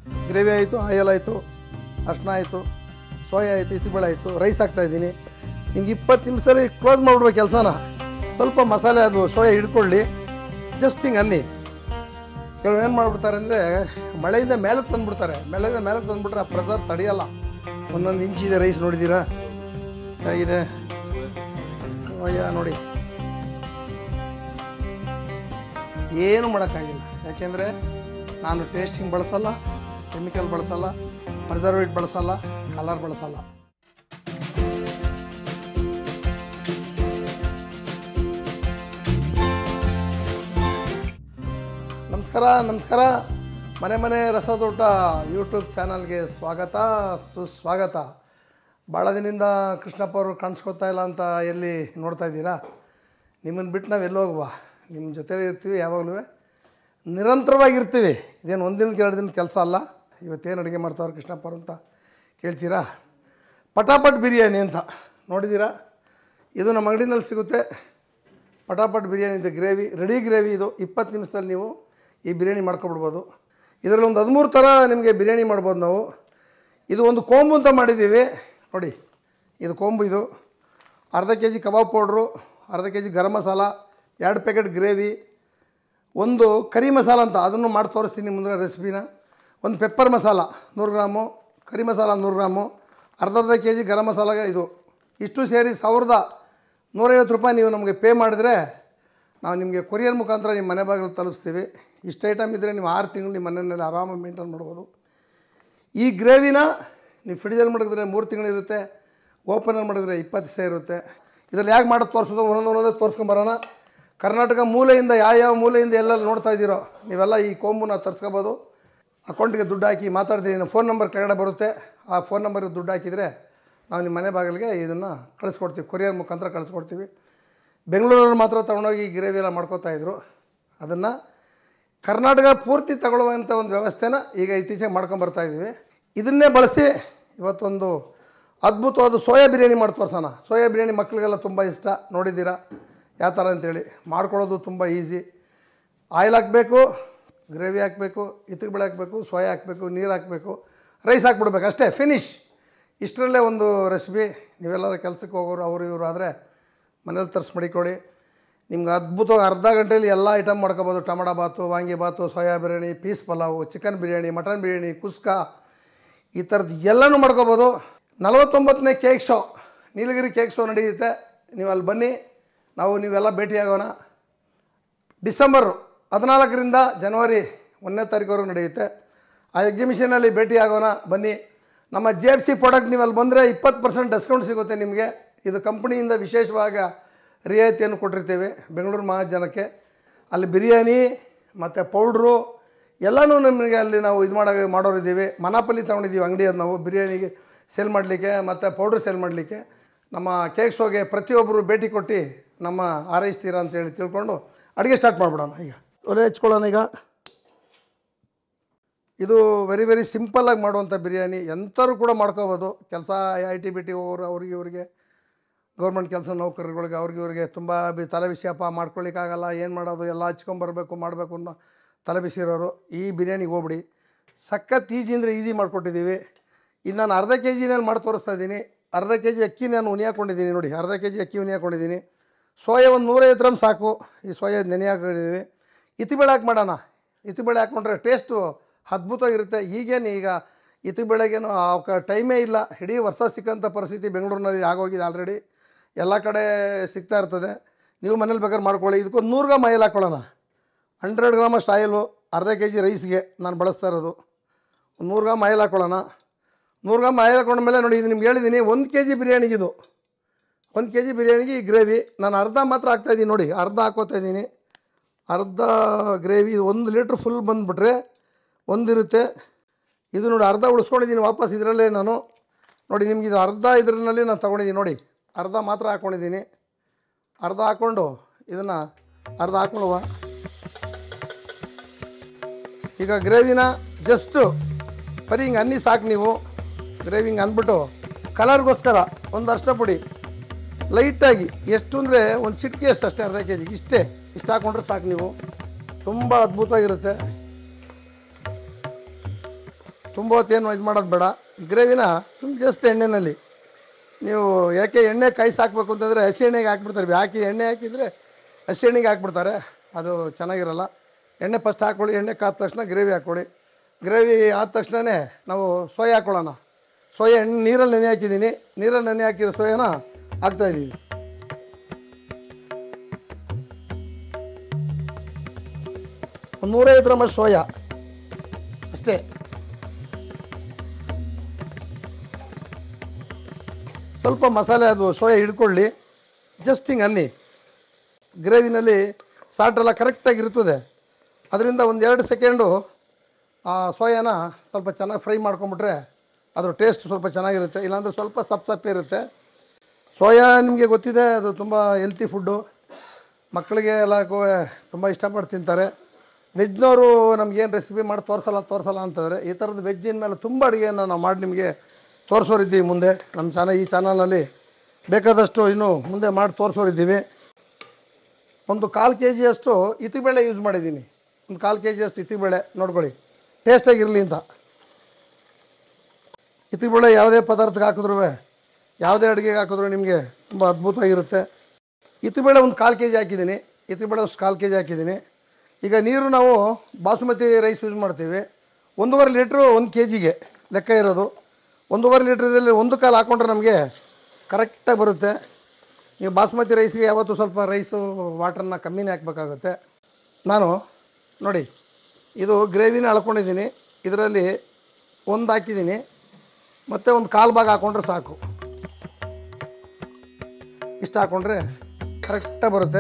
gravy ಆಯಿತು oil ಆಯಿತು ಅರ್ಶಿನ ಆಯಿತು ಸೋಯಾ ಆಯಿತು ಇತ್ತಿಬೇಳೆ ಆಯಿತು ರೈಸ್ ಹಾಕ್ತಾಯಿದ್ದೀನಿ ನಿಮ್ಗೆ ಇಪ್ಪತ್ತು ನಿಮಿಷದಲ್ಲಿ ಕ್ಲೋಸ್ ಮಾಡಿಬಿಡ್ಬೇಕು ಕೆಲಸನ ಸ್ವಲ್ಪ ಮಸಾಲೆ ಅದು ಸೋಯಾ ಹಿಡ್ಕೊಳ್ಳಿ ಜಸ್ಟ್ ಹಿಂಗೆ ಅನ್ನಿ ಕೆಲವು ಏನು ಮಾಡಿಬಿಡ್ತಾರೆ ಅಂದರೆ ಮಳೆಯಿಂದ ಮೇಲಕ್ಕೆ ತಂದುಬಿಡ್ತಾರೆ ಮಳೆಯಿಂದ ಮೇಲಕ್ಕೆ ತಂದುಬಿಟ್ರೆ ಆ ಪ್ರೆಸರ್ ತಡೆಯಲ್ಲ ಒಂದೊಂದು ಇಂಚಿದೆ ರೈಸ್ ನೋಡಿದ್ದೀರಾ ಹೇಗಿದೆ ಸೋಯಾ ನೋಡಿ ಏನು ಮಾಡೋಕ್ಕಾಗಿಲ್ಲ ಯಾಕೆಂದರೆ ನಾನು ಟೇಸ್ಟಿಂಗ್ ಬಳಸಲ್ಲ ಕೆಮಿಕಲ್ ಬಳಸಲ್ಲ ಪ್ರಿಸರ್ವೇಟ್ ಬಳಸಲ್ಲ ಕಲರ್ ಬಳಸಲ್ಲ ನಮಸ್ಕಾರ ನಮಸ್ಕಾರ ಮನೆ ಮನೆ ರಸದೂಟ ಯೂಟ್ಯೂಬ್ ಚಾನಲ್ಗೆ ಸ್ವಾಗತ ಸುಸ್ವಾಗತ ಭಾಳ ದಿನದಿಂದ ಕೃಷ್ಣಪ್ಪ ಅವರು ಕಾಣಿಸ್ಕೊತಾ ಇಲ್ಲ ಅಂತ ಎಲ್ಲಿ ನೋಡ್ತಾ ಇದ್ದೀರಾ ನಿಮ್ಮನ್ನು ಬಿಟ್ಟು ನಾವು ಎಲ್ಲಿ ಹೋಗುವ ನಿಮ್ಮ ಜೊತೆಲೇ ಇರ್ತೀವಿ ಯಾವಾಗಲೂ ನಿರಂತರವಾಗಿರ್ತೀವಿ ಇದೇನು ಒಂದಿನಕ್ಕೆ ಎರಡು ದಿನ ಕೆಲಸ ಅಲ್ಲ ಇವತ್ತೇನು ಅಡುಗೆ ಮಾಡ್ತಾವ್ರೆ ಕೃಷ್ಣಪ್ಪ ಅವರು ಅಂತ ಕೇಳ್ತೀರಾ ಪಟಾಪಟ್ ಬಿರಿಯಾನಿ ಅಂತ ನೋಡಿದ್ದೀರಾ ಇದು ನಮ್ಮ ಅಂಗಡಿನಲ್ಲಿ ಸಿಗುತ್ತೆ ಪಟಾಪಟ್ ಬಿರಿಯಾನಿ ಇದು ಗ್ರೇವಿ ರೆಡಿ ಗ್ರೇವಿ ಇದು ಇಪ್ಪತ್ತು ನಿಮಿಷದಲ್ಲಿ ನೀವು ಈ ಬಿರಿಯಾನಿ ಮಾಡ್ಕೊಬಿಡ್ಬೋದು ಇದರಲ್ಲಿ ಒಂದು ಹದಿಮೂರು ಥರ ನಿಮಗೆ ಬಿರಿಯಾನಿ ಮಾಡ್ಬೋದು ನಾವು ಇದು ಒಂದು ಕೋಂಬು ಅಂತ ಮಾಡಿದ್ದೀವಿ ನೋಡಿ ಇದು ಕೋಂಬು ಇದು ಅರ್ಧ ಕೆ ಜಿ ಕಬಾಬ್ ಪೌಡ್ರು ಅರ್ಧ ಕೆ ಜಿ ಗರಂ ಮಸಾಲ ಎರಡು ಪ್ಯಾಕೆಟ್ ಗ್ರೇವಿ ಒಂದು ಕರಿ ಮಸಾಲ ಅಂತ ಅದನ್ನು ಮಾಡಿ ತೋರಿಸ್ತೀನಿ ಮುಂದೆ ರೆಸಿಪಿನ ಒಂದು ಪೆಪ್ಪರ್ ಮಸಾಲ ನೂರು ಗ್ರಾಮು ಕರಿ ಮಸಾಲ ನೂರು ಗ್ರಾಮು ಅರ್ಧ ಅರ್ಧ ಕೆ ಜಿ ಗರಂ ಮಸಾಲ ಇದು ಇಷ್ಟು ಸೇರಿ ಸಾವಿರದ ನೂರೈವತ್ತು ರೂಪಾಯಿ ನೀವು ನಮಗೆ ಪೇ ಮಾಡಿದ್ರೆ ನಾವು ನಿಮಗೆ ಕೊರಿಯರ್ ಮುಖಾಂತರ ನಿಮ್ಮ ಮನೆ ಬಾಗಿಲು ತಲುಪಿಸ್ತೀವಿ ಇಷ್ಟು ಐಟಮ್ ಇದ್ದರೆ ನೀವು ಆರು ತಿಂಗಳು ನಿಮ್ಮ ಮನೆಯಲ್ಲಿ ಆರಾಮಾಗಿ ಮೇಂಟೈನ್ ಮಾಡ್ಬೋದು ಈ ಗ್ರೇವಿನ ನೀವು ಫ್ರಿಡ್ಜಲ್ಲಿ ಮಡಗಿದ್ರೆ ಮೂರು ತಿಂಗಳಿರುತ್ತೆ ಓಪನಲ್ಲಿ ಮಾಡಿದ್ರೆ ಇಪ್ಪತ್ತು ದಿವಸ ಇರುತ್ತೆ ಇದರಲ್ಲಿ ಯಾಕೆ ಮಾಡೋದು ತೋರಿಸೋದು ಒಂದೊಂದು ಒಂದೊಂದೇ ತೋರಿಸ್ಕೊಂಬರೋಣ ಕರ್ನಾಟಕ ಮೂಲೆಯಿಂದ ಯಾವ ಯಾವ ಮೂಲೆಯಿಂದ ಎಲ್ಲೆಲ್ಲಿ ನೋಡ್ತಾ ಇದ್ದೀರೋ ನೀವೆಲ್ಲ ಈ ಕೊಂಬುನ ತರಿಸ್ಕೋಬೋದು ಅಕೌಂಟಿಗೆ ದುಡ್ಡು ಹಾಕಿ ಮಾತಾಡ್ತೀನಿ ಫೋನ್ ನಂಬರ್ ಕೆಳಗಡೆ ಬರುತ್ತೆ ಆ ಫೋನ್ ನಂಬರ್ಗೆ ದುಡ್ಡು ಹಾಕಿದರೆ ನಾವು ನಿಮ್ಮ ಮನೆ ಬಾಗಿಲಿಗೆ ಇದನ್ನು ಕಳಿಸ್ಕೊಡ್ತೀವಿ ಕೊರಿಯರ್ ಮುಖಾಂತರ ಕಳಿಸ್ಕೊಡ್ತೀವಿ ಬೆಂಗಳೂರಲ್ಲಿ ಮಾತ್ರ ತೊಗೊಂಡೋಗಿ ಈ ಗ್ರೇವಿ ಎಲ್ಲ ಮಾಡ್ಕೋತಾ ಇದ್ರು ಅದನ್ನು ಕರ್ನಾಟಕ ಪೂರ್ತಿ ತಗೊಳ್ಳುವಂಥ ಒಂದು ವ್ಯವಸ್ಥೆನ ಈಗ ಇತ್ತೀಚೆಗೆ ಮಾಡ್ಕೊಂಬರ್ತಾ ಇದ್ದೀವಿ ಇದನ್ನೇ ಬಳಸಿ ಇವತ್ತೊಂದು ಅದ್ಭುತವಾದ ಸೋಯಾ ಬಿರಿಯಾನಿ ಮಾಡಿ ತೋರ್ಸೋಣ ಸೋಯಾ ಬಿರಿಯಾನಿ ಮಕ್ಕಳಿಗೆಲ್ಲ ತುಂಬ ಇಷ್ಟ ನೋಡಿದ್ದೀರಾ ಯಾವ ಥರ ಅಂತೇಳಿ ಮಾಡ್ಕೊಳ್ಳೋದು ತುಂಬ ಈಸಿ ಆಯಿಲ್ ಹಾಕಬೇಕು ಗ್ರೇವಿ ಹಾಕಬೇಕು ಇತ್ತಿಗೆ ಹಾಕಬೇಕು ಸೋಯಾ ಹಾಕಬೇಕು ನೀರು ಹಾಕಬೇಕು ರೈಸ್ ಹಾಕ್ಬಿಡ್ಬೇಕು ಅಷ್ಟೇ ಫಿನಿಶ್ ಇಷ್ಟರಲ್ಲೇ ಒಂದು ರೆಸಿಪಿ ನೀವೆಲ್ಲರೂ ಕೆಲಸಕ್ಕೆ ಹೋಗೋರು ಅವರು ಇವರು ಆದರೆ ಮನೇಲಿ ತರಿಸಿ ಮಡಿಕೊಳ್ಳಿ ನಿಮ್ಗೆ ಅದ್ಭುತವಾಗಿ ಅರ್ಧ ಗಂಟೆಯಲ್ಲಿ ಎಲ್ಲ ಐಟಮ್ ಮಾಡ್ಕೋಬೋದು tomato bath vangi bath soya biryani peas pulao chicken biryani mutton biryani kuska ಈ ಥರದ್ದು ಎಲ್ಲನೂ ಮಾಡ್ಕೋಬೋದು ನಲವತ್ತೊಂಬತ್ತನೇ cake show Nilgiri cake show ನಡೆಯುತ್ತೆ ನೀವು ಅಲ್ಲಿ ಬನ್ನಿ ನಾವು ನೀವೆಲ್ಲ ಭೇಟಿಯಾಗೋಣ ಡಿಸೆಂಬರ್ ಹದಿನಾಲ್ಕರಿಂದ ಜನವರಿ ಒಂದನೇ ತಾರೀಕುವರೆಗೂ ನಡೆಯುತ್ತೆ ಆ ಎಕ್ಸಿಬಿಷನಲ್ಲಿ ಭೇಟಿಯಾಗೋಣ ಬನ್ನಿ ನಮ್ಮ ಜೆ ಎಫ್ ಸಿ ಪ್ರಾಡಕ್ಟ್ ನೀವು ಅಲ್ಲಿ ಬಂದರೆ ಇಪ್ಪತ್ತು ಪರ್ಸೆಂಟ್ ಡಿಸ್ಕೌಂಟ್ ಸಿಗುತ್ತೆ ನಿಮಗೆ ಇದು ಕಂಪ್ನಿಯಿಂದ ವಿಶೇಷವಾಗಿ ರಿಯಾಯಿತಿಯನ್ನು ಕೊಟ್ಟಿರ್ತೀವಿ ಬೆಂಗಳೂರು ಮಹಾಜನಕ್ಕೆ ಅಲ್ಲಿ ಬಿರಿಯಾನಿ ಮತ್ತು ಪೌಡ್ರು ಎಲ್ಲನೂ ನಮಗೆ ಅಲ್ಲಿ ನಾವು ಇದು ಮಾಡೋ ಮಾಡೋರಿದ್ದೀವಿ ಮನಾಪಲ್ಲಿ ತೊಗೊಂಡಿದ್ದೀವಿ ಅಂಗಡಿ ಅದು ನಾವು ಬಿರಿಯಾನಿಗೆ ಸೇಲ್ ಮಾಡಲಿಕ್ಕೆ ಮತ್ತು ಪೌಡ್ರ್ ಸೇಲ್ ಮಾಡಲಿಕ್ಕೆ ನಮ್ಮ ಕೇಕ್ ಶೋಗೆ ಪ್ರತಿಯೊಬ್ಬರು ಭೇಟಿ ಕೊಟ್ಟು ನಮ್ಮ ಹಾರೈಸ್ತೀರಾ ಅಂತೇಳಿ ತಿಳ್ಕೊಂಡು ಅಡುಗೆ ಸ್ಟಾರ್ಟ್ ಮಾಡಿಬಿಡೋಣ ಈಗ ಒಲೆ ಹಚ್ಕೊಳ್ಳೋಣ ಈಗ ಇದು ವೆರಿ ವೆರಿ ಸಿಂಪಲ್ಲಾಗಿ ಮಾಡುವಂಥ ಬಿರಿಯಾನಿ ಎಂಥರೂ ಕೂಡ ಮಾಡ್ಕೋಬೋದು ಕೆಲಸ ಐ ಟಿ ಬಿ ಟಿ ಹೋಗೋರು ಅವ್ರಿಗೆ ಇವ್ರಿಗೆ ಗೌರ್ಮೆಂಟ್ ಕೆಲಸ ನೌಕರರುಗಳಿಗೆ ಅವ್ರಿಗೆ ಇವ್ರಿಗೆ ತುಂಬ ಬಿ ತಲೆ ಬಿಸಿಯಪ್ಪ ಮಾಡ್ಕೊಳ್ಳಿಕ್ಕಾಗಲ್ಲ ಏನು ಮಾಡೋದು ಎಲ್ಲ ಹಚ್ಕೊಂಬರ್ಬೇಕು ಮಾಡಬೇಕು ಅನ್ನೋ ತಲೆ ಬಿಸಿ ಇರೋರು ಈ ಬಿರಿಯಾನಿಗೆ ಹೋಗ್ಬಿಡಿ ಸಖತ್ ಈಜಿ ಅಂದರೆ ಈಸಿ ಮಾಡಿಕೊಟ್ಟಿದ್ದೀವಿ ಇದು ನಾನು ಅರ್ಧ ಕೆ ಜಿನಲ್ಲಿ ಮಾಡಿ ತೋರಿಸ್ತಾ ಇದ್ದೀನಿ ಅರ್ಧ ಕೆ ಜಿ ಅಕ್ಕಿ ನಾನು ಉನಿ ಹಾಕ್ಕೊಂಡಿದ್ದೀನಿ ನೋಡಿ ಅರ್ಧ ಕೆ ಜಿ ಅಕ್ಕಿ ಉನಿ ಹಾಕ್ಕೊಂಡಿದ್ದೀನಿ ಸೋಯಾ ಒಂದು ನೂರೈವತ್ತು ಗ್ರಾಮ್ ಸಾಕು ಈ ಸೋಯಾ ನೆನೆ ಹಾಕಿದ್ದೀವಿ ಇತಿಬೇಳೆ ಹಾಕಿ ಮಾಡೋಣ ಇತಿಬೇಳೆ ಹಾಕ್ಕೊಂಡ್ರೆ ಟೇಸ್ಟು ಅದ್ಭುತವಾಗಿರುತ್ತೆ ಈಗೇನು ಈಗ ಇತಿಬೇಳೆಗೇನು ಅವಕ್ಕೆ ಟೈಮೇ ಇಲ್ಲ ಇಡೀ ವರ್ಷ ಸಿಕ್ಕಂಥ ಪರಿಸ್ಥಿತಿ ಬೆಂಗಳೂರಿನಲ್ಲಿ ಆಗೋಗಿದೆ ಆಲ್ರೆಡಿ ಎಲ್ಲ ಕಡೆ ಸಿಗ್ತಾ ಇರ್ತದೆ ನೀವು ಮನೇಲಿ ಬೇಕಾದ್ರೆ ಮಾಡ್ಕೊಳ್ಳಿ ಇದಕ್ಕೊಂದು ನೂರು ಗ್ರಾಮ್ ಆಯಿಲ್ ಹಾಕ್ಕೊಳ್ಳೋಣ ಹಂಡ್ರೆಡ್ ಗ್ರಾಮಷ್ಟು ಆಯಿಲು ಅರ್ಧ ಕೆ ಜಿ ರೈಸ್ಗೆ ನಾನು ಬಳಸ್ತಾ ಇರೋದು ಒಂದು ನೂರು ಗ್ರಾಮ್ ಆಯಿಲ್ ಹಾಕ್ಕೊಳ್ಳೋಣ ನೂರು ಗ್ರಾಮ್ ಆಯಿಲ್ ಹಾಕೊಂಡ್ಮೇಲೆ ನೋಡಿ ಇದು ನಿಮ್ಗೆ ಹೇಳಿದ್ದೀನಿ ಒಂದು ಕೆ ಜಿ ಬಿರಿಯಾನಿಗಿದು ಒಂದು ಕೆ ಜಿ ಬಿರಿಯಾನಿಗೆ ಈ ಗ್ರೇವಿ ನಾನು ಅರ್ಧ ಮಾತ್ರ ಹಾಕ್ತಾಯಿದ್ದೀನಿ ನೋಡಿ ಅರ್ಧ ಹಾಕೋತಾ ಇದ್ದೀನಿ ಅರ್ಧ ಗ್ರೇವಿ ಇದು ಒಂದು ಲೀಟ್ರ್ ಫುಲ್ ಬಂದುಬಿಟ್ರೆ ಒಂದಿರುತ್ತೆ ಇದು ನೋಡಿ ಅರ್ಧ ಉಳಿಸ್ಕೊಂಡಿದ್ದೀನಿ ವಾಪಸ್ ಇದರಲ್ಲೇ ನಾನು ನೋಡಿ ನಿಮ್ಗೆ ಇದು ಅರ್ಧ ಇದರಲ್ಲಿ ನಾನು ತೊಗೊಂಡಿದ್ದೀನಿ ನೋಡಿ ಅರ್ಧ ಮಾತ್ರ ಹಾಕ್ಕೊಂಡಿದ್ದೀನಿ ಅರ್ಧ ಹಾಕ್ಕೊಂಡು ಇದನ್ನು ಅರ್ಧ ಹಾಕ್ಕೊಳ್ಳುವ ಈಗ ಗ್ರೇವಿನ ಜಸ್ಟು ಬರೀ ಹಿಂಗೆ ಅನ್ನಿ ಸಾಕು ನೀವು ಗ್ರೇವಿ ಹಿಂಗೆ ಅಂದ್ಬಿಟ್ಟು ಕಲರ್ಗೋಸ್ಕರ ಒಂದು ಅರ್ಶಿನ ಪುಡಿ ಲೈಟಾಗಿ ಎಷ್ಟು ಅಂದರೆ ಒಂದು ಚಿಟಿಕೆ ಅಷ್ಟು ಅಷ್ಟೇ ಅರ್ಧ ಕೆ ಜಿಗೆ ಇಷ್ಟೇ ಇಷ್ಟು ಹಾಕ್ಕೊಂಡ್ರೆ ಸಾಕು ನೀವು ತುಂಬ ಅದ್ಭುತವಾಗಿರುತ್ತೆ ತುಂಬ ಹೊತ್ತೇನು ಇದು ಮಾಡೋದು ಬೇಡ ಗ್ರೇವಿನ ಸುಮ್ಮನೆ ಜಸ್ಟ್ ಎಣ್ಣೆಯಲ್ಲಿ ನೀವು ಯಾಕೆ ಎಣ್ಣೆ ಕಾಯಿಸಿ ಹಾಕ್ಬೇಕು ಅಂತಂದರೆ ಹಸಿ ಎಣ್ಣೆಗೆ ಹಾಕ್ಬಿಡ್ತಾರೆ ಹಾಕಿ ಎಣ್ಣೆ ಹಾಕಿದರೆ ಹಸಿ ಎಣ್ಣೆಗೆ ಹಾಕ್ಬಿಡ್ತಾರೆ ಅದು ಚೆನ್ನಾಗಿರಲ್ಲ ಎಣ್ಣೆ ಫಸ್ಟ್ ಹಾಕ್ಕೊಳ್ಳಿ ಎಣ್ಣೆ ಕಾದ ತಕ್ಷಣ ಗ್ರೇವಿ ಹಾಕ್ಕೊಳ್ಳಿ ಗ್ರೇವಿ ಆದ ತಕ್ಷಣವೇ ನಾವು ಸೋಯಾ ಹಾಕ್ಕೊಳ್ಳೋಣ ಸೋಯಾ ಎಣ್ಣೆ ನೀರಲ್ಲಿ ನೆನೆ ಹಾಕಿದ್ದೀನಿ ನೀರಲ್ಲಿ ನೆನೆ ಹಾಕಿರೋ ಸೋಯಾನ ಹಾಕ್ತಾಯಿದ್ದೀವಿ ಒಂದು ನೂರೈವತ್ತು ಗ್ರಾಮಷ್ಟು ಸೋಯಾ ಅಷ್ಟೇ ಸ್ವಲ್ಪ ಮಸಾಲೆ ಅದು ಸೋಯಾ ಹಿಡ್ಕೊಳ್ಳಿ ಜಸ್ಟ್ ಹಿಂಗೆ ಅನ್ನಿ ಗ್ರೇವಿನಲ್ಲಿ ಸಾಲ್ಟೆಲ್ಲ ಕರೆಕ್ಟಾಗಿ ಇರ್ತದೆ ಅದರಿಂದ ಒಂದು ಎರಡು ಸೆಕೆಂಡು ಆ ಸೋಯಾನ ಸ್ವಲ್ಪ ಚೆನ್ನಾಗಿ ಫ್ರೈ ಮಾಡ್ಕೊಂಬಿಟ್ರೆ ಅದ್ರ ಟೇಸ್ಟ್ ಸ್ವಲ್ಪ ಚೆನ್ನಾಗಿರುತ್ತೆ ಇಲ್ಲಾಂದರೆ ಸ್ವಲ್ಪ ಸಪ್ ಸಪ್ಪೆ ಇರುತ್ತೆ ಸೋಯಾ ನಿಮಗೆ ಗೊತ್ತಿದೆ ಅದು ತುಂಬ ಹೆಲ್ತಿ ಫುಡ್ಡು ಮಕ್ಕಳಿಗೆ ಎಲ್ಲ ತುಂಬ ಇಷ್ಟಪಟ್ಟು ತಿಂತಾರೆ ವೆಜ್ನವರು ನಮಗೇನು ರೆಸಿಪಿ ಮಾಡಿ ತೋರಿಸಲ್ಲ ತೋರಿಸಲ್ಲ ಅಂತಂದರೆ ಈ ಥರದ ವೆಜ್ಜಿನ ಮೇಲೆ ತುಂಬ ಅಡುಗೆಯನ್ನು ನಾವು ಮಾಡಿ ನಿಮಗೆ ತೋರಿಸೋರಿದ್ದೀವಿ ಮುಂದೆ ನಮ್ಮ ಚಾನಲ್ ಈ ಚಾನಲ್ನಲ್ಲಿ ಬೇಕಾದಷ್ಟು ಇನ್ನು ಮುಂದೆ ಮಾಡಿ ತೋರಿಸೋರಿದ್ದೀವಿ ಒಂದು ಕಾಲು ಕೆ ಜಿಯಷ್ಟು ಇತಿಬೇಳೆ ಯೂಸ್ ಮಾಡಿದ್ದೀನಿ ಒಂದು ಕಾಲು ಕೆ ಜಿಯಷ್ಟು ಇತಿಬೇಳೆ ನೋಡ್ಕೊಳ್ಳಿ ಟೇಸ್ಟಾಗಿರಲಿ ಅಂತ ಇತಿಬೇಳೆ ಯಾವುದೇ ಪದಾರ್ಥಕ್ಕೆ ಹಾಕಿದ್ರು ಯಾವುದೇ ಅಡುಗೆಗೆ ಹಾಕಿದ್ರು ನಿಮಗೆ ತುಂಬ ಅದ್ಭುತವಾಗಿರುತ್ತೆ ಇತಿಬೇಳೆ ಒಂದು ಕಾಲು ಕೆ ಜಿ ಹಾಕಿದ್ದೀನಿ ಇತಿಬೇಳೆ ಒಂದು ಕಾಲು ಕೆ ಜಿ ಹಾಕಿದ್ದೀನಿ ಈಗ ನೀರು ನಾವು ಬಾಸುಮತಿ ರೈಸ್ ಯೂಸ್ ಮಾಡ್ತೀವಿ ಒಂದೂವರೆ ಲೀಟ್ರು ಒಂದು ಕೆ ಜಿಗೆ ಲೆಕ್ಕ ಇರೋದು ಒಂದೂವರೆ ಲೀಟ್ರದಲ್ಲಿ ಒಂದು ಕಾಲು ಹಾಕ್ಕೊಂಡ್ರೆ ನಮಗೆ ಕರೆಕ್ಟಾಗಿ ಬರುತ್ತೆ ನೀವು ಬಾಸ್ಮತಿ ರೈಸ್ಗೆ ಯಾವತ್ತೂ ಸ್ವಲ್ಪ ರೈಸು ವಾಟ್ರನ್ನ ಕಮ್ಮಿನೇ ಹಾಕಬೇಕಾಗುತ್ತೆ ನಾನು ನೋಡಿ ಇದು ಗ್ರೇವಿನ ಅಳ್ಕೊಂಡಿದ್ದೀನಿ ಇದರಲ್ಲಿ ಒಂದು ಹಾಕಿದ್ದೀನಿ ಮತ್ತು ಒಂದು ಕಾಲು ಭಾಗ ಹಾಕ್ಕೊಂಡ್ರೆ ಸಾಕು ಇಷ್ಟು ಹಾಕ್ಕೊಂಡ್ರೆ ಕರೆಕ್ಟಾಗಿ ಬರುತ್ತೆ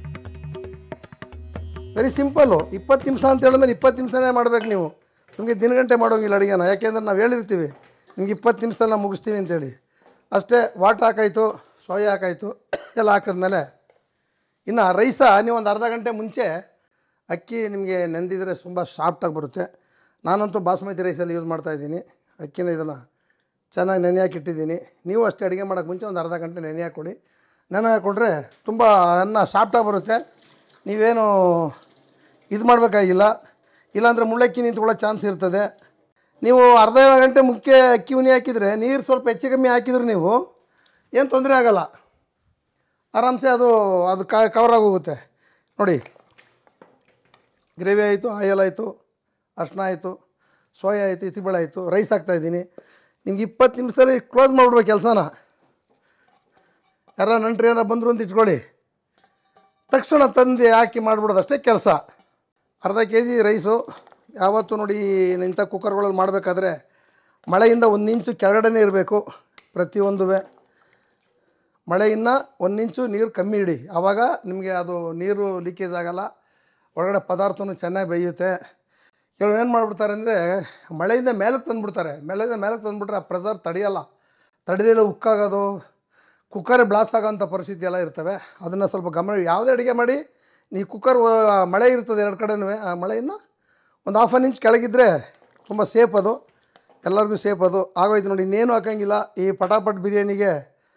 ವೆರಿ ಸಿಂಪಲ್ಲು ಇಪ್ಪತ್ತು ನಿಮಿಷ ಅಂತ ಹೇಳಿದ್ಮೇಲೆ ಇಪ್ಪತ್ತು ನಿಮಿಷನೇ ಮಾಡ್ಬೇಕು ನೀವು ನಿಮಗೆ ದಿನಗಂಟೆ ಮಾಡೋಂಗಿಲ್ಲ ಅಡುಗೆನ ಯಾಕೆಂದ್ರೆ ನಾವು ಹೇಳಿರ್ತೀವಿ ನಿಮ್ಗೆ ಇಪ್ಪತ್ತು ನಿಮಿಷದಲ್ಲಿ ನಾವು ಮುಗಿಸ್ತೀವಿ ಅಂತೇಳಿ ಅಷ್ಟೇ ವಾಟ್ರ್ ಹಾಕಾಯ್ತು ಸೋಯಾ ಹಾಕಾಯ್ತು ಎಲ್ಲ ಹಾಕಿದ್ಮೇಲೆ ಇನ್ನು ರೈಸ ನೀವು ಒಂದು ಅರ್ಧ ಗಂಟೆ ಮುಂಚೆ ಅಕ್ಕಿ ನಿಮಗೆ ನೆಂದಿದ್ರೆ ತುಂಬ ಸಾಫ್ಟಾಗಿ ಬರುತ್ತೆ ನಾನಂತೂ ಬಾಸ್ಮತಿ ರೈಸಲ್ಲಿ ಯೂಸ್ ಮಾಡ್ತಾಯಿದ್ದೀನಿ ಅಕ್ಕಿನ ಇದನ್ನು ಚೆನ್ನಾಗಿ ನೆನೆ ಹಾಕಿಟ್ಟಿದ್ದೀನಿ ನೀವು ಅಷ್ಟೇ ಅಡುಗೆ ಮಾಡೋಕ್ಕೆ ಮುಂಚೆ ಒಂದು ಅರ್ಧ ಗಂಟೆ ನೆನೆ ಹಾಕ್ಕೊಡಿ ನೆನೆ ಹಾಕ್ಕೊಂಡ್ರೆ ತುಂಬ ಅನ್ನ ಸಾಫ್ಟಾಗಿ ಬರುತ್ತೆ ನೀವೇನು ಇದು ಮಾಡಬೇಕಾಗಿಲ್ಲ ಇಲ್ಲಾಂದರೆ ಮುಳ್ಳಕ್ಕಿ ನಿಂತ್ಕೊಳ್ಳೋ ಚಾನ್ಸ್ ಇರ್ತದೆ ನೀವು ಅರ್ಧ ಗಂಟೆ ಮುಖ್ಯ ಅಕ್ಕಿ ಉನಿ ಹಾಕಿದರೆ ನೀರು ಸ್ವಲ್ಪ ಹೆಚ್ಚು ಕಮ್ಮಿ ಹಾಕಿದ್ರು ನೀವು ಏನು ತೊಂದರೆ ಆಗಲ್ಲ ಆರಾಮ್ಸೆ ಅದು ಅದು ಕವರ್ ಆಗೋಗುತ್ತೆ ನೋಡಿ ಗ್ರೇವಿ ಆಯಿತು ಆಯಲ್ ಆಯಿತು ಅರ್ಶಿನ ಆಯಿತು ಸೋಯಾ ಆಯಿತು ಇತಿಬೇಳೆ ಆಯಿತು ರೈಸ್ ಹಾಕ್ತಾಯಿದ್ದೀನಿ ನಿಮ್ಗೆ ಇಪ್ಪತ್ತು ನಿಮಿಷದಲ್ಲಿ ಕ್ಲೋಸ್ ಮಾಡಿಬಿಡ್ಬೇಕು ಕೆಲಸನ ಯಾರ ನಂಟ್ರಿ ಏನಾರ ಬಂದರು ಅಂತ ಇಟ್ಕೊಳ್ಳಿ ತಕ್ಷಣ ತಂದು ಹಾಕಿ ಮಾಡಿಬಿಡೋದು ಅಷ್ಟೇ ಕೆಲಸ ಅರ್ಧ ಕೆ ಜಿ ರೈಸು ಯಾವತ್ತೂ ನೋಡಿ ಇಂಥ ಕುಕ್ಕರ್ಗಳಲ್ಲಿ ಮಾಡಬೇಕಾದ್ರೆ ಮಳೆಯಿಂದ ಒಂದು ಇಂಚು ಕೆಳಗಡೆನೇ ಇರಬೇಕು ಪ್ರತಿಯೊಂದುವೆ ಮಳೆಯಿಂದ ಒಂದು ಇಂಚು ನೀರು ಕಮ್ಮಿ ಇಡಿ ಆವಾಗ ನಿಮಗೆ ಅದು ನೀರು ಲೀಕೇಜ್ ಆಗಲ್ಲ ಒಳಗಡೆ ಪದಾರ್ಥನೂ ಚೆನ್ನಾಗಿ ಬೇಯುತ್ತೆ ಕೆಲವು ಏನು ಮಾಡಿಬಿಡ್ತಾರೆ ಅಂದರೆ ಮಳೆಯಿಂದ ಮೇಲಕ್ಕೆ ತಂದುಬಿಡ್ತಾರೆ ಮಳೆಯಿಂದ ಮೇಲಕ್ಕೆ ತಂದುಬಿಟ್ರೆ ಆ ಪ್ರೆಸರ್ ತಡೆಯಲ್ಲ ತಡೆದಿಲ್ಲ ಉಕ್ಕಾಗೋದು ಕುಕ್ಕರ್ ಬ್ಲಾಸ್ಟ್ ಆಗೋಂಥ ಪರಿಸ್ಥಿತಿ ಎಲ್ಲ ಇರ್ತವೆ ಅದನ್ನು ಸ್ವಲ್ಪ ಗಮನ ಯಾವುದೇ ಅಡುಗೆ ಮಾಡಿ ನೀವು ಕುಕ್ಕರ್ ವ- ಮಳೆ ಇರ್ತದೆ ಎರಡು ಕಡೆನೂ ಆ ಮಳೆಯಿಂದ ಒಂದು ಹಾಫ್ ಅನ್ ಇಂಚ್ ಕೆಳಗಿದ್ರೆ ತುಂಬ ಸೇಫ್ ಅದು ಎಲ್ಲರಿಗೂ ಸೇಫ್ ಅದು ಆಗೋಯ್ತು ನೋಡಿ ಇನ್ನೇನು ಹಾಕಂಗಿಲ್ಲ ಈ ಪಟಾಪಟ್ ಬಿರಿಯಾನಿಗೆ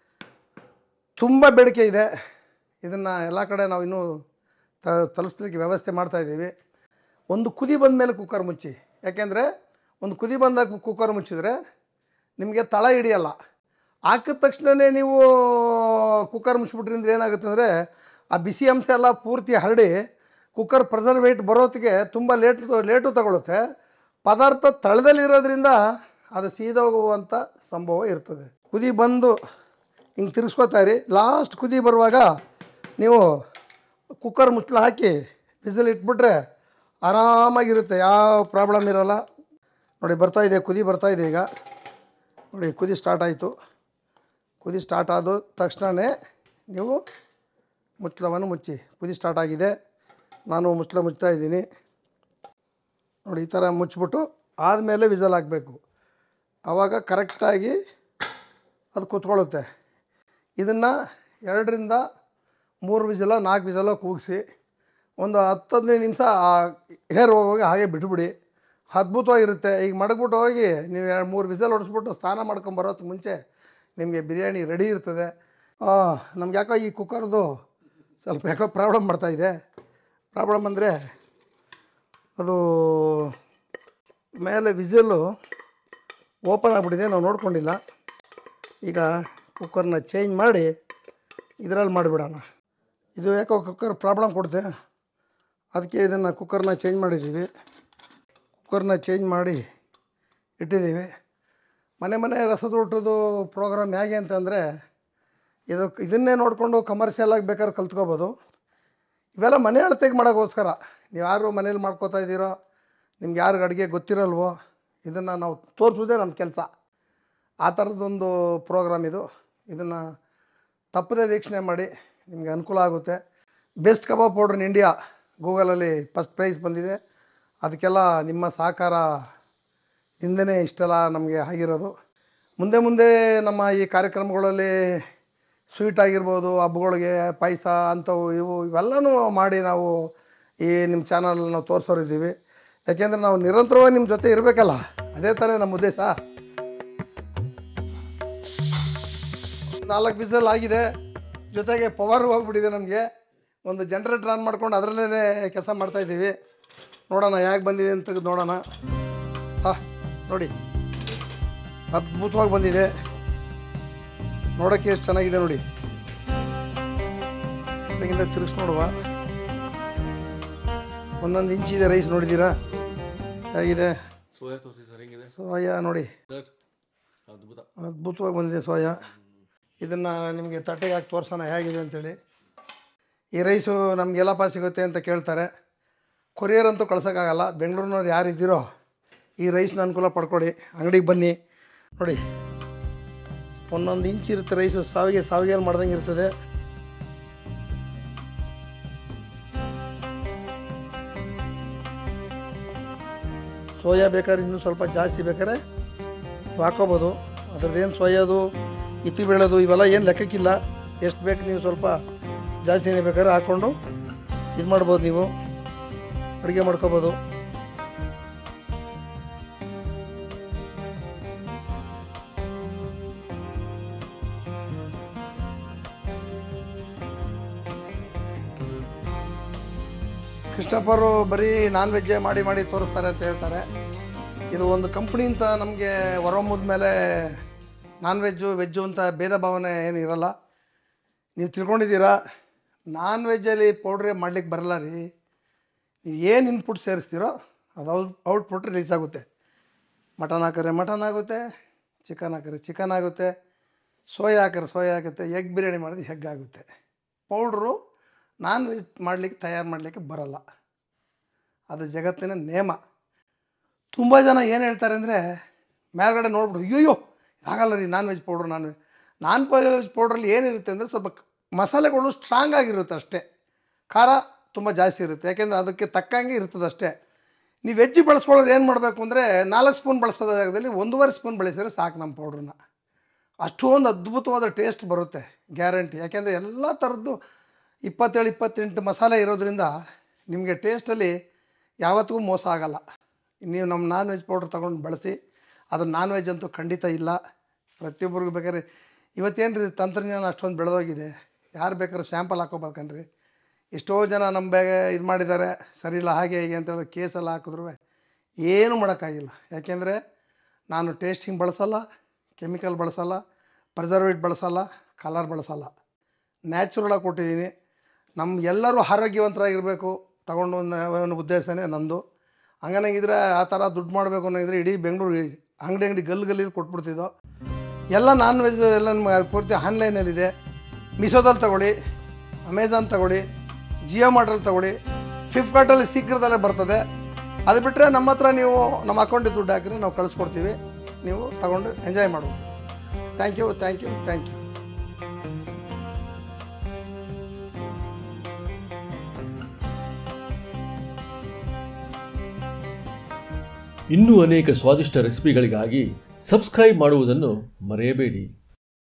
ತುಂಬ ಬೇಡಿಕೆ ಇದೆ ಇದನ್ನು ಎಲ್ಲ ಕಡೆ ನಾವು ಇನ್ನೂ ತ ತಲುಪಿಸ್ಲಿಕ್ಕೆ ವ್ಯವಸ್ಥೆ ಮಾಡ್ತಾಯಿದ್ದೀವಿ ಒಂದು ಕುದಿ ಬಂದ ಮೇಲೆ ಕುಕ್ಕರ್ ಮುಚ್ಚಿ ಯಾಕೆಂದರೆ ಒಂದು ಕುದಿ ಬಂದಾಗ ಕುಕ್ಕರ್ ಮುಚ್ಚಿದ್ರೆ ನಿಮಗೆ ತಳ ಹಿಡಿಯಲ್ಲ ಹಾಕಿದ ತಕ್ಷಣವೇ ನೀವು ಕುಕ್ಕರ್ ಮುಚ್ಚಿಬಿಟ್ರಿ ಅಂದ್ರೆ ಏನಾಗುತ್ತೆ ಅಂದರೆ ಆ ಬಿಸಿ ಅಂಶ ಎಲ್ಲ ಪೂರ್ತಿ ಹರಡಿ ಕುಕ್ಕರ್ ಪ್ರೆಸರ್ ವೇಟ್ ಬರೋತ್ತಿಗೆ ತುಂಬ ಲೇಟ್ ಲೇಟು ತಗೊಳುತ್ತೆ ಪದಾರ್ಥ ತಳದಲ್ಲಿರೋದ್ರಿಂದ ಅದು ಸೀದೋಗುವಂಥ ಸಂಭವ ಇರ್ತದೆ ಕುದಿ ಬಂದು ಹಿಂಗೆ ತಿರ್ಗಿಸ್ಕೋತಾ ಇರಿ ಲಾಸ್ಟ್ ಕುದಿ ಬರುವಾಗ ನೀವು ಕುಕ್ಕರ್ ಮುಚ್ಚಳ ಹಾಕಿ ಬಿಸಿಲು ಇಟ್ಬಿಟ್ರೆ ಆರಾಮಾಗಿರುತ್ತೆ ಯಾವ ಪ್ರಾಬ್ಲಮ್ ಇರೋಲ್ಲ ನೋಡಿ ಬರ್ತಾ ಇದೆ ಕುದಿ ಬರ್ತಾ ಇದೆ ಈಗ ನೋಡಿ ಕುದಿ ಸ್ಟಾರ್ಟ್ ಆಯಿತು ಕುದಿ ಸ್ಟಾರ್ಟ್ ಆದ ತಕ್ಷಣವೇ ನೀವು ಮುಚ್ಚಳವನ್ನು ಮುಚ್ಚಿ ಕುದಿ ಸ್ಟಾರ್ಟ್ ಆಗಿದೆ ನಾನು ಮುಚ್ಚಳ ಮುಚ್ತಾ ಇದ್ದೀನಿ ನೋಡಿ ಈ ಥರ ಮುಚ್ಚಿಬಿಟ್ಟು ಆದಮೇಲೆ ವಿಸಲ್ ಹಾಕಬೇಕು ಆವಾಗ ಕರೆಕ್ಟಾಗಿ ಅದು ಕೂತ್ಕೊಳ್ಳುತ್ತೆ ಇದನ್ನು ಎರಡರಿಂದ ಮೂರು ವಿಸಲ ನಾಲ್ಕು ವಿಸಲ ಕೂಗಿಸಿ ಒಂದು ಹತ್ತು ಹದಿನೈದು ನಿಮಿಷ ಆ ಹೇರ್ ಹೋಗೋಗಿ ಹಾಗೆ ಬಿಟ್ಬಿಡಿ ಅದ್ಭುತವಾಗಿರುತ್ತೆ ಈಗ ಮಡಗ್ಬಿಟ್ಟು ಹೋಗಿ ನೀವು ಎರಡು ಮೂರು ವಿಸಲ್ ಹೊಡೆಸ್ಬಿಟ್ಟು ಸ್ನಾನ ಮಾಡ್ಕೊಂಬರೋದಕ್ಕೆ ಮುಂಚೆ ನಿಮಗೆ ಬಿರಿಯಾನಿ ರೆಡಿ ಇರ್ತದೆ ನಮ್ಗೆ ಯಾಕೋ ಈ ಕುಕ್ಕರ್ದು ಸ್ವಲ್ಪ ಯಾಕೋ ಪ್ರಾಬ್ಲಮ್ ಮಾಡ್ತಾಯಿದೆ ಪ್ರಾಬ್ಲಮ್ ಅಂದರೆ ಅದು ಮೇಲೆ ವಿಸಲು ಓಪನ್ ಆಗಿಬಿಟ್ಟಿದೆ ನಾವು ನೋಡ್ಕೊಂಡಿಲ್ಲ ಈಗ ಕುಕ್ಕರ್ನ ಚೇಂಜ್ ಮಾಡಿ ಇದರಲ್ಲಿ ಮಾಡಿಬಿಡೋಣ ಇದು ಯಾಕೋ ಕುಕ್ಕರ್ ಪ್ರಾಬ್ಲಮ್ ಕೊಡುತ್ತೆ ಅದಕ್ಕೆ ಇದನ್ನು ಕುಕ್ಕರ್ನ ಚೇಂಜ್ ಮಾಡಿದ್ದೀವಿ ಕುಕ್ಕರ್ನ ಚೇಂಜ್ ಮಾಡಿ ಇಟ್ಟಿದ್ದೀವಿ ಮನೆ ಮನೆ ರಸದ ಊಟದ್ದು ಪ್ರೋಗ್ರಾಮ್ ಹೇಗೆ ಅಂತಂದರೆ ಇದು ಇದನ್ನೇ ನೋಡಿಕೊಂಡು ಕಮರ್ಷಿಯಲ್ ಆಗಿ ಬೇಕಾದ್ರೆ ಕಲ್ತ್ಕೋಬೋದು ಇವೆಲ್ಲ ಮನೆ ಅಳತೆಗೆ ಮಾಡೋಕ್ಕೋಸ್ಕರ ನೀವು ಯಾರು ಮನೇಲಿ ಮಾಡ್ಕೋತಾ ಇದ್ದೀರೋ ನಿಮ್ಗೆ ಯಾರಿಗೆ ಅಡುಗೆ ಗೊತ್ತಿರಲ್ವೋ ಇದನ್ನು ನಾವು ತೋರಿಸೋದೇ ನಮ್ಮ ಕೆಲಸ ಆ ಥರದ್ದೊಂದು ಪ್ರೋಗ್ರಾಮ್ ಇದು ಇದನ್ನು ತಪ್ಪದೇ ವೀಕ್ಷಣೆ ಮಾಡಿ ನಿಮಗೆ ಅನುಕೂಲ ಆಗುತ್ತೆ best kebab powder in India ಗೂಗಲಲ್ಲಿ ಫಸ್ಟ್ ಪ್ರೈಸ್ ಬಂದಿದೆ ಅದಕ್ಕೆಲ್ಲ ನಿಮ್ಮ ಸಹಕಾರ ಹಿಂದೆನೇ ಇಷ್ಟೆಲ್ಲ ನಮಗೆ ಆಗಿರೋದು ಮುಂದೆ ಮುಂದೆ ನಮ್ಮ ಈ ಕಾರ್ಯಕ್ರಮಗಳಲ್ಲಿ ಸ್ವೀಟ್ ಆಗಿರ್ಬೋದು ಹಬ್ಬಗಳಿಗೆ ಪಾಯಸ ಅಂಥವು ಇವು ಇವೆಲ್ಲನೂ ಮಾಡಿ ನಾವು ಈ ನಿಮ್ಮ ಚಾನಲ್ ನಾವು ತೋರಿಸೋರಿದ್ದೀವಿ ಯಾಕೆಂದರೆ ನಾವು ನಿರಂತರವಾಗಿ ನಿಮ್ಮ ಜೊತೆ ಇರಬೇಕಲ್ಲ ಅದೇ ತಾನೇ ನಮ್ಮ ಉದ್ದೇಶ ನಾಲ್ಕು ಬಿಸಲ್ ಆಗಿದೆ ಜೊತೆಗೆ ಪವರ್ ಹೋಗ್ಬಿಟ್ಟಿದೆ ನಮಗೆ ಒಂದು ಜನ್ರೇಟರ್ ಆನ್ ಮಾಡ್ಕೊಂಡು ಅದರಲ್ಲೇ ಕೆಲಸ ಮಾಡ್ತಾಯಿದ್ದೀವಿ ನೋಡೋಣ ಯಾಕೆ ಬಂದಿದೆ ಅಂತ ತೆಗ್ದು ನೋಡೋಣ ಹಾಂ ನೋಡಿ ಅದ್ಭುತವಾಗಿ ಬಂದಿದೆ ನೋಡೋಕ್ಕೆ ಎಷ್ಟು ಚೆನ್ನಾಗಿದೆ ನೋಡಿ ಬೆಳಗಿಂದ ತಿರುಗಿಸಿ ನೋಡುವ ಒಂದೊಂದು ಇಂಚಿದೆ ರೈಸ್ ನೋಡಿದ್ದೀರಾ ಹೇಗಿದೆ ಸೋಯಾ ತೋರಿಸಿ ಸರ್ ಹೆಂಗಿದೆ ಸೋಯಾ ನೋಡಿ ಸರ್ ಅದ್ಭುತ ಅದ್ಭುತವಾಗಿ ಬಂದಿದೆ ಸೋಯಾ ಇದನ್ನು ನಿಮಗೆ ತಟ್ಟೆಗೆ ಹಾಕಿ ತೋರಿಸೋಣ ಹೇಗಿದೆ ಅಂತೇಳಿ ಈ ರೈಸು ನಮಗೆಲ್ಲ ಪಾಸ್ ಸಿಗುತ್ತೆ ಅಂತ ಕೇಳ್ತಾರೆ ಕೊರಿಯರ್ ಅಂತೂ ಕಳ್ಸೋಕ್ಕಾಗಲ್ಲ ಬೆಂಗಳೂರಿನವ್ರು ಯಾರು ಇದ್ದೀರೋ ಈ ರೈಸ್ನ ಅನುಕೂಲ ಪಡ್ಕೊಳ್ಳಿ ಅಂಗಡಿಗೆ ಬನ್ನಿ ನೋಡಿ ಒಂದೊಂದು ಇಂಚ್ ಇರುತ್ತೆ ರೈಸು ಸಾವಿಗೆ ಸಾವಿಗೆಯಲ್ಲಿ ಮಾಡ್ದಂಗೆ ಇರ್ತದೆ ಸೋಯಾ ಬೇಕಾದ್ರೆ ಇನ್ನೂ ಸ್ವಲ್ಪ ಜಾಸ್ತಿ ಬೇಕಾದ್ರೆ ನೀವು ಹಾಕೋಬೋದು ಅದ್ರದ್ದೇನು ಸೋಯಾದು ಇತ್ತಿ ಬೀಳೋದು ಇವೆಲ್ಲ ಏನು ಲೆಕ್ಕಕ್ಕಿಲ್ಲ ಎಷ್ಟು ಬೇಕು ನೀವು ಸ್ವಲ್ಪ ಜಾಸ್ತಿನೇ ಬೇಕಾದ್ರೆ ಹಾಕ್ಕೊಂಡು ಇದು ಮಾಡ್ಬೋದು ನೀವು ಅಡುಗೆ ಮಾಡ್ಕೋಬೋದು ಕೃಷ್ಣಪ್ಪರು ಬರೀ ನಾನ್ ವೆಜ್ಜೇ ಮಾಡಿ ಮಾಡಿ ತೋರಿಸ್ತಾರೆ ಅಂತ ಹೇಳ್ತಾರೆ ಇದು ಒಂದು ಕಂಪ್ನಿ ಅಂತ ನಮಗೆ ಹೊರಹೊಮ್ಮದ ಮೇಲೆ ನಾನ್ ವೆಜ್ಜು ವೆಜ್ಜು ಅಂತ ಭೇದ ಭಾವನೆ ಏನು ಇರಲ್ಲ ನೀವು ತಿಳ್ಕೊಂಡಿದ್ದೀರಾ ನಾನ್ ವೆಜ್ಜಲ್ಲಿ ಪೌಡ್ರೇ ಮಾಡ್ಲಿಕ್ಕೆ ಬರಲ್ಲ ರೀ ನೀವು ಏನು ಇನ್ಪುಟ್ ಸೇರಿಸ್ತೀರೋ ಅದು ಔಟ್ ಔಟ್ಪುಟ್ ರಿಲೀಸ್ ಆಗುತ್ತೆ ಮಟನ್ ಹಾಕಿದ್ರೆ ಮಟನ್ ಆಗುತ್ತೆ ಚಿಕನ್ ಹಾಕಿದ್ರೆ ಚಿಕನ್ ಆಗುತ್ತೆ ಸೋಯಾ ಹಾಕಿದ್ರೆ ಸೋಯಾ ಆಗುತ್ತೆ ಎಗ್ ಬಿರಿಯಾನಿ ಮಾಡಿದ್ರೆ ಎಗ್ ಆಗುತ್ತೆ ಪೌಡ್ರು ನಾನ್ ವೆಜ್ ಮಾಡಲಿಕ್ಕೆ ತಯಾರು ಮಾಡಲಿಕ್ಕೆ ಬರಲ್ಲ ಅದು ಜಗತ್ತಿನ ನೇಮ ತುಂಬ ಜನ ಏನು ಹೇಳ್ತಾರೆ ಅಂದರೆ ಮೇಲ್ಗಡೆ ನೋಡ್ಬಿಡು ಅಯ್ಯೋ ಆಗಲ್ಲ ರೀ non veg powder non veg non veg ಪೌಡ್ರಲ್ಲಿ ಏನಿರುತ್ತೆ ಅಂದರೆ ಸ್ವಲ್ಪ ಕ- ಮಸಾಲೆಗಳು ಸ್ಟ್ರಾಂಗ್ ಆಗಿರುತ್ತೆ ಅಷ್ಟೇ ಖಾರ ತುಂಬ ಜಾಸ್ತಿ ಇರುತ್ತೆ ಯಾಕೆಂದರೆ ಅದಕ್ಕೆ ತಕ್ಕಂಗೆ ಇರ್ತದೆ ಅಷ್ಟೇ ನೀವು ವೆಜ್ ಬಳಸ್ಕೊಳ್ಳೋದು ಏನು ಮಾಡಬೇಕು ಅಂದರೆ ನಾಲ್ಕು ಸ್ಪೂನ್ ಬಳಸೋದ ಜಾಗದಲ್ಲಿ ಒಂದೂವರೆ ಸ್ಪೂನ್ ಬಳಸಿದ್ರೆ ಸಾಕು ನಮ್ಮ ಪೌಡ್ರನ್ನ ಅಷ್ಟೊಂದು ಅದ್ಭುತವಾದ ಟೇಸ್ಟ್ ಬರುತ್ತೆ ಗ್ಯಾರಂಟಿ ಯಾಕೆಂದರೆ ಎಲ್ಲ ಥರದ್ದು ಇಪ್ಪತ್ತೇಳು ಇಪ್ಪತ್ತೆಂಟು ಮಸಾಲೆ ಇರೋದ್ರಿಂದ ನಿಮಗೆ ಟೇಸ್ಟಲ್ಲಿ ಯಾವತ್ತಿಗೂ ಮೋಸ ಆಗಲ್ಲ ನೀವು ನಮ್ಮ ನಾನ್ ವೆಜ್ ಪೌಡ್ರ್ ತೊಗೊಂಡು ಬಳಸಿ ಅದು ನಾನ್ ವೆಜ್ ಅಂತೂ ಖಂಡಿತ ಇಲ್ಲ ಪ್ರತಿಯೊಬ್ಬರಿಗೂ ಬೇಕಾದ್ರೆ ಇವತ್ತೇನು ರೀ ತಂತ್ರಜ್ಞಾನ ಅಷ್ಟೊಂದು ಬೆಳೆದೋಗಿದೆ ಯಾರು ಬೇಕಾದ್ರೆ ಸ್ಯಾಂಪಲ್ ಹಾಕೋಬೇಕನ್ರಿ ಎಷ್ಟೋ ಜನ ನಮ್ಮ ಬೇಗ ಇದು ಮಾಡಿದ್ದಾರೆ ಸರಿ ಇಲ್ಲ ಹಾಗೆ ಹೀಗೆ ಅಂತೇಳಿ ಕೇಸೆಲ್ಲ ಹಾಕಿದ್ರು ಏನೂ ಮಾಡೋಕ್ಕಾಗಿಲ್ಲ ಯಾಕೆಂದರೆ ನಾನು ಟೇಸ್ಟಿಂಗ್ ಬಳಸಲ್ಲ ಕೆಮಿಕಲ್ ಬಳಸಲ್ಲ ಪ್ರಿಸರ್ವೇಟ್ ಬಳಸಲ್ಲ ಕಲರ್ ಬಳಸಲ್ಲ ನ್ಯಾಚುರಲಾಗಿ ಕೊಟ್ಟಿದ್ದೀನಿ ನಮ್ಮ ಎಲ್ಲರೂ ಆರೋಗ್ಯವಂತರಾಗಿರಬೇಕು ತಗೊಂಡು ಒಂದು ಒಂದು ಉದ್ದೇಶನೇ ನಂದು ಹಂಗನಾಗಿದ್ರೆ ಆ ಥರ ದುಡ್ಡು ಮಾಡಬೇಕು ಅನ್ನೋದಿದ್ರೆ ಇಡೀ ಬೆಂಗಳೂರು ಅಂಗಡಿ ಅಂಗಡಿ ಗಲ್ಲಿ ಗಲ್ಲಿ ಕೊಟ್ಬಿಡ್ತಿದ್ದೋ ಎಲ್ಲ ನಾನ್ ವೆಜ್ ಎಲ್ಲ ನಮ್ಮ ಪೂರ್ತಿ ಆನ್ಲೈನಲ್ಲಿದೆ ಮಿಶೋದಲ್ಲಿ ತಗೊಳ್ಳಿ ಅಮೆಝಾನ್ ತಗೊಳ್ಳಿ ಜಿಯೋ ಮಾರ್ಟಲ್ಲಿ ತಗೊಳ್ಳಿ ಫ್ಲಿಪ್ಕಾರ್ಟಲ್ಲಿ ಶೀಘ್ರದಲ್ಲೇ ಬರ್ತದೆ ಅದು ಬಿಟ್ಟರೆ ನಮ್ಮ ಹತ್ರ ನೀವು ನಮ್ಮ ಅಕೌಂಟಿಗೆ ದುಡ್ಡು ಹಾಕಿದ್ರೆ ನಾವು ಕಳಿಸ್ಕೊಡ್ತೀವಿ ನೀವು ತಗೊಂಡು ಎಂಜಾಯ್ ಮಾಡ್ಬೋದು thank you thank you thank you ಇನ್ನೂ ಅನೇಕ ಸ್ವಾದಿಷ್ಟ ರೆಸಿಪಿಗಳಿಗಾಗಿ ಸಬ್ಸ್ಕ್ರೈಬ್ ಮಾಡುವುದನ್ನು ಮರೆಯಬೇಡಿ